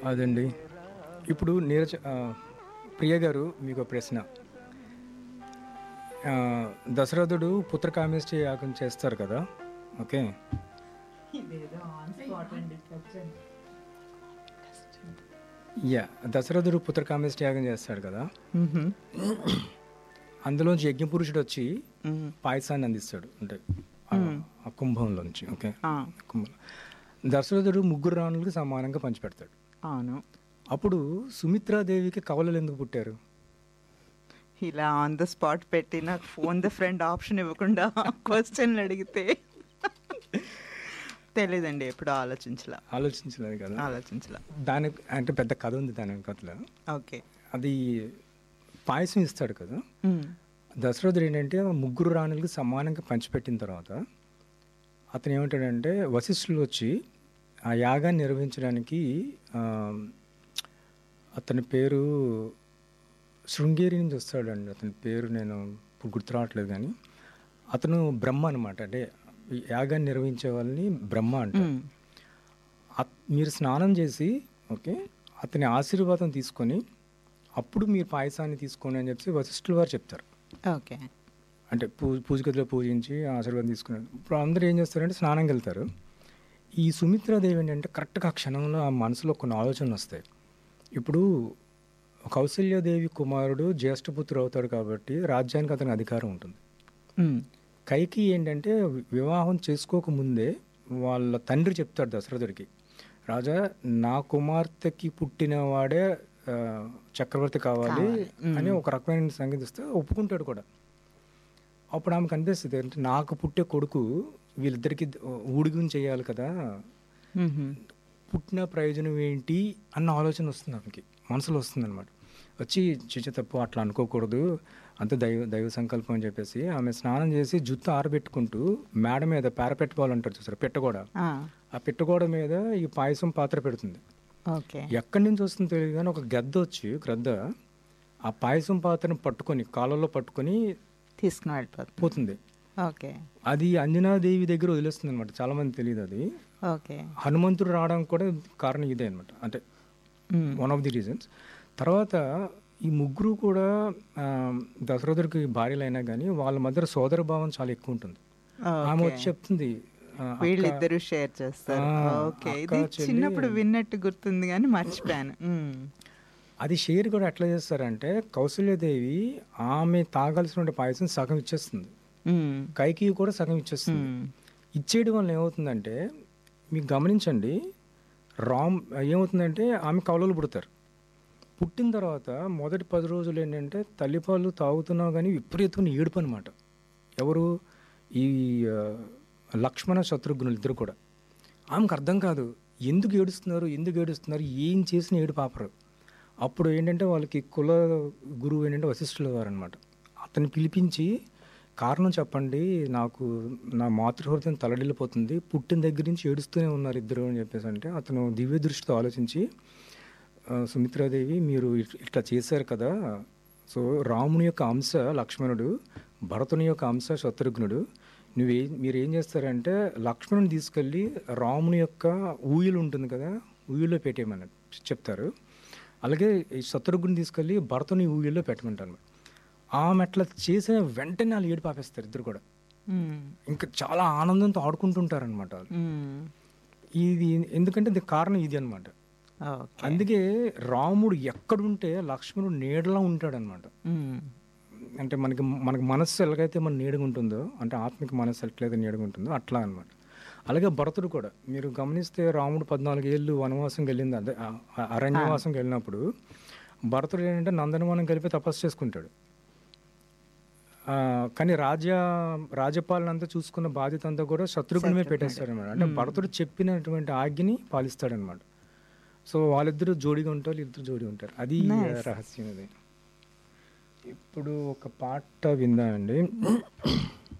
అదండి ఇప్పుడు నీరజ ఆ, ప్రియ గారు మీకు ఒక ప్రశ్న ఆ, దశరథుడు పుత్రకామేష్టి యాగం చేస్తారు కదా ఓకే యా దశరథుడు పుత్రకామేష్టి యాగం చేస్తాడు కదా అందులోంచి యజ్ఞపురుషుడు వచ్చి పాయసాన్ని అందిస్తాడు అంటే ఆ- ఆ కుంభంలోంచి ఓకే కుంభం దశరథుడు ముగ్గురు రాణులకు సమానంగా పంచిపెడతాడు అవును అప్పుడు సుమిత్రాదేవికి కవలలు ఎందుకు పుట్టారు ఇలా ఆన్ ద స్పాట్ పెట్టి నాకు ఫోన్ ద ఫ్రెండ్ ఆప్షన్ ఇవ్వకుండా క్వశ్చన్లు అడిగితే తెలీదండి ఎప్పుడు ఆలోచించలా ఆలోచించలేదు కదా ఆలోచించలా దానికి అంటే పెద్ద కథ ఉంది దాని వెనకట్ల ఓకే అది పాయసం ఇస్తాడు కదా దశరథుడు ఏంటంటే ఆ ముగ్గురు రాణులకి సమానంగా పంచిపెట్టిన తర్వాత అతను ఏమంటాడంటే వశిష్ఠులు వచ్చి ఆ యాగాన్ని నిర్వహించడానికి ఆ, అతని పేరు శృంగేరి నుంచి వస్తాడండి అతని పేరు నేను ఇప్పుడు గుర్తు రావట్లేదు కానీ అతను బ్రహ్మ అనమాట అంటే ఈ యాగాన్ని నిర్వహించే వాళ్ళని బ్రహ్మ అంటారు అత్- మీరు స్నానం చేసి ఓకే అతని ఆశీర్వాదం తీసుకొని అప్పుడు మీరు పాయసాన్ని తీసుకోండి అని చెప్పి వశిష్ఠుల వారు చెప్తారు ఓకే అంటే పూ పూజ గదిలో పూజించి ఆశీర్వాదం తీసుకున్నారు ఇప్పుడు అందరూ ఏం చేస్తారంటే స్నానంకి వెళ్తారు ఈ సుమిత్రాదేవి ఏంటంటే కరెక్ట్గా ఆ క్షణంలో ఆ మనసులో కొన్ని ఆలోచనలు వస్తాయి ఇప్పుడు కౌశల్యాదేవి కుమారుడు జ్యేష్ఠపుత్రుడు అవుతాడు కాబట్టి రాజ్యానికి అతనికి అధికారం ఉంటుంది కైకి ఏంటంటే వి- వివాహం చేసుకోకముందే వాళ్ళ తండ్రి చెప్తాడు దశరథుడికి రాజా నా కుమార్తెకి పుట్టినవాడే ఆ, చక్రవర్తి కావాలి అని ఒక రకమైన సంగతి ఇస్తే ఒప్పుకుంటాడు కూడా అప్పుడు ఆమెకు అనిపిస్తుంది అంటే నాకు పుట్టే కొడుకు వీళ్ళిద్దరికి ఊడిగం చేయాలి కదా పుట్టిన ప్రయోజనం ఏంటి అన్న ఆలోచన వస్తుంది ఆమెకి మనసులో వస్తుంది అనమాట వచ్చి చిచ్చ తప్పు అట్లా అనుకోకూడదు అంత దైవ దైవ సంకల్పం అని చెప్పేసి ఆమె స్నానం చేసి జుత్తు ఆరబెట్టుకుంటూ మేడ మీద పేరపెట్టుకోవాలంటారు చూసారు పెట్టగోడ ఆ పెట్టగోడ మీద ఈ పాయసం పాత్ర పెడుతుంది ఓకే ఎక్కడి నుంచి వస్తుందో తెలియదు కానీ ఒక గద్ద వచ్చి గ్రద్ద ఆ పాయసం పాత్రను పట్టుకొని కాళ్ళలో పట్టుకొని తీసుకుని వెళ్ళిపోతుంది పోతుంది ఓకే అది అంజనాదేవి దగ్గర వదిలేస్తుంది అనమాట చాలా మంది తెలియదు అది ఓకే హనుమంతుడు రావడానికి కూడా కారణం ఇదే అనమాట అంటే వన్ ఆఫ్ ది రీజన్స్ తర్వాత ఈ ముగ్గురు కూడా ఆ, దశరథుడికి భార్యలు అయినా కానీ వాళ్ళ మధ్య సోదర భావం చాలా ఎక్కువ ఉంటుంది ఆమె వచ్చి చెప్తుంది ఆ, అక్క, వీళ్ళిద్దరూ షేర్ చేస్తారు ఆ, ఓకే అక్క, ఇది చెల్లి. చిన్నప్పుడు విన్నట్టు గుర్తుంది కానీ మర్చిపోయాను మ్మ్. అది షేర్ కూడా ఎట్లా చేస్తారంటే కౌశల్యదేవి ఆమె తాగాల్సిన పాయసం సగం ఇచ్చేస్తుంది మ్మ్. కైకి కూడా సగం ఇచ్చేస్తుంది మ్మ్. ఇచ్చేయడం వల్ల ఏమవుతుందంటే మీకు గమనించండి రామ్ ఏమవుతుందంటే ఆమె కవలలు పుడతారు పుట్టిన తర్వాత మొదటి పది రోజులు ఏంటంటే తల్లిపాలు తాగుతున్నావు కానీ విపరీతమైన ఏడుపు అనమాట ఎవరు ఈ ఆ, లక్ష్మణ శత్రుఘ్నులు ఇద్దరు కూడా ఆమెకు అర్థం కాదు ఎందుకు ఏడుస్తున్నారు ఎందుకు ఏడుస్తున్నారు ఏం చేసిన ఏడు పాపరు అప్పుడు ఏంటంటే వాళ్ళకి కుల గురువు ఏంటంటే వశిష్ఠుల వారు అనమాట అతన్ని పిలిపించి కారణం చెప్పండి నాకు నా మాతృహృదయం తలడిల్లిపోతుంది పుట్టిన దగ్గర నుంచి ఏడుస్తూనే ఉన్నారు ఇద్దరు అని చెప్పేసి అంటే అతను దివ్య దృష్టితో ఆలోచించి "ఆ, సుమిత్రాదేవి మీరు ఇట్- ఇట్లా చేశారు కదా సో రాముని యొక్క అంశ లక్ష్మణుడు భరతుని యొక్క అంశ శత్రుఘ్నుడు నువ్వే మీరు ఏం చేస్తారంటే లక్ష్మణుని తీసుకెళ్ళి రాముని యొక్క ఊయలు ఉంటుంది కదా ఊయల్లో పెట్టేయమని చెప్తారు అలాగే ఈ శత్రుఘ్ని తీసుకెళ్ళి భరతుని ఊయల్లో పెట్టమంటాను ఆమె అట్లా చేసిన వెంటనే వాళ్ళు ఏడు పాపేస్తారు ఇద్దరు కూడా మ్మ్. ఇంకా చాలా ఆనందంతో ఆడుకుంటుంటారనమాట వాళ్ళు మ్మ్. ఇది ఎందుకంటే దీనికి కారణం ఇది అనమాట ఓకే అందుకే రాముడు ఎక్కడుంటే లక్ష్మణుడు నీడలా ఉంటాడనమాట మ్మ్. అంటే మనకి మనకి మనస్సు ఎలాగైతే మన నీడగా ఉంటుందో అంటే ఆత్మిక మనస్సు ఎట్లయితే నీడగా ఉంటుందో అట్లా అనమాట అలాగే భరతుడు కూడా మీరు గమనిస్తే రాముడు పద్నాలుగు ఏళ్ళు వనవాసంకి వెళ్ళింది అదే ఆ- ఆ అరణ్యవాసంకి వెళ్ళినప్పుడు భరతుడు ఏంటంటే నందనవనం కలిపి తపస్సు చేసుకుంటాడు ఆ, కానీ రాజ్య రాజ్యపాలన అంతా చూసుకున్న బాధ్యత అంతా కూడా శత్రుఘ్ని మీద పెట్టేస్తాడనమాట అంటే భరతుడు చెప్పినటువంటి ఆజ్ఞని పాలిస్తాడనమాట సో వాళ్ళిద్దరూ జోడిగా ఉంటారు ఇద్దరు జోడి ఉంటారు అది రహస్యం అది ఇప్పుడు ఒక పాట విందామండి